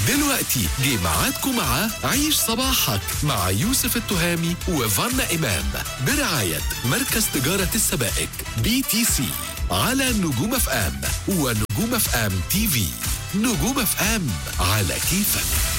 دلوقتي جه ميعادكم مع عيش صباحك مع يوسف التهامي وفانا إمام برعاية مركز تجارة السبائك بي تي سي على نجوم اف ام ونجوم اف ام تي في نجوم اف ام على كيفك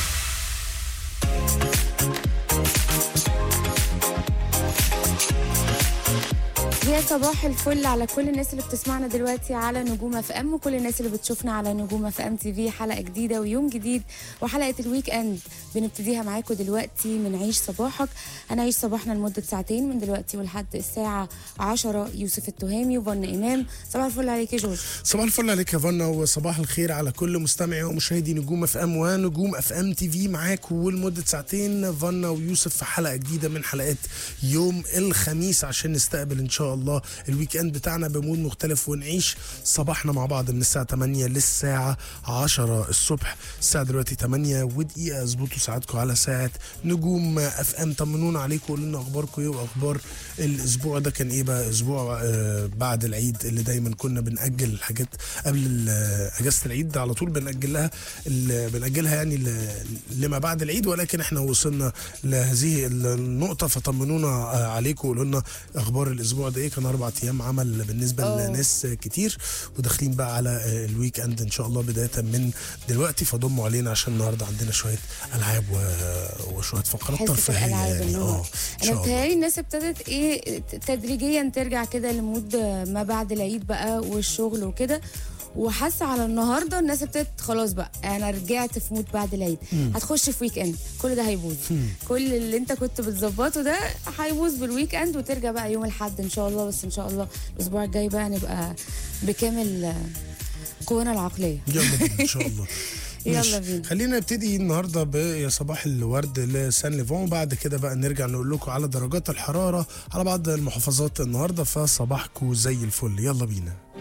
يا صباح الفل على كل الناس اللي بتسمعنا دلوقتي على نجوم اف ام وكل الناس اللي بتشوفنا على نجوم اف ام تي في حلقه جديده ويوم جديد وحلقه الويك اند بنبتديها معاكم دلوقتي من عيش صباحك هنعيش صباحنا لمده ساعتين من دلوقتي ولحد الساعه 10 يوسف التهامي وفن امام صباح الفل عليك يا جورج صباح الفل عليك يا فنا وصباح الخير على كل مستمعي ومشاهدي نجوم اف ام ونجوم اف ام تي في معاكم ولمده ساعتين فنا ويوسف في حلقه جديده من حلقات يوم الخميس عشان نستقبل ان شاء الله الويك اند بتاعنا بمود مختلف ونعيش صباحنا مع بعض من الساعه 8 للساعه 10 الصبح الساعه دلوقتي 8 ودقيقه اظبطوا ساعتكم على ساعه نجوم اف ام طمنونا عليكم وقولوا لنا اخباركم ايه واخبار الاسبوع ده كان ايه بقى اسبوع آه بعد العيد اللي دايما كنا بنأجل الحاجات قبل ال- اجازه العيد على طول بنأجل لها ال- بنأجلها يعني ل- لما بعد العيد ولكن احنا وصلنا لهذه النقطه فطمنونا آه، عليكم وقولوا لنا اخبار الاسبوع ده ايه كان اربع ايام عمل بالنسبه أوه. لناس كتير وداخلين بقى على آه، الويك اند ان شاء الله بدايه من دلوقتي فضموا علينا عشان النهارده عندنا شويه العاب و- وشويه فقرات حصه ترفيهيه الالعاب يعني اللي هو اه ان انا شاء الله بتهيألي الناس ابتدت ايه تدريجيا ترجع كده لمود ما بعد العيد بقى والشغل وكده وحاسه على النهارده الناس ابتدت خلاص بقى انا رجعت في مود بعد العيد هتخش في ويك اند كل ده هيبوظ كل اللي انت كنت بتظبطه ده هيبوظ بالويك اند وترجع بقى يوم الاحد ان شاء الله بس ان شاء الله الاسبوع الجاي بقى نبقى بكامل آه، قوانا العقليه يلا بينا ان شاء الله يلا ماشي. بينا. خلينا نبتدي النهارده بيا صباح الورد لسان ليفون وبعد كده بقى نرجع نقول لكم على درجات الحراره على بعض المحافظات النهارده فصباحكم زي الفل يلا بينا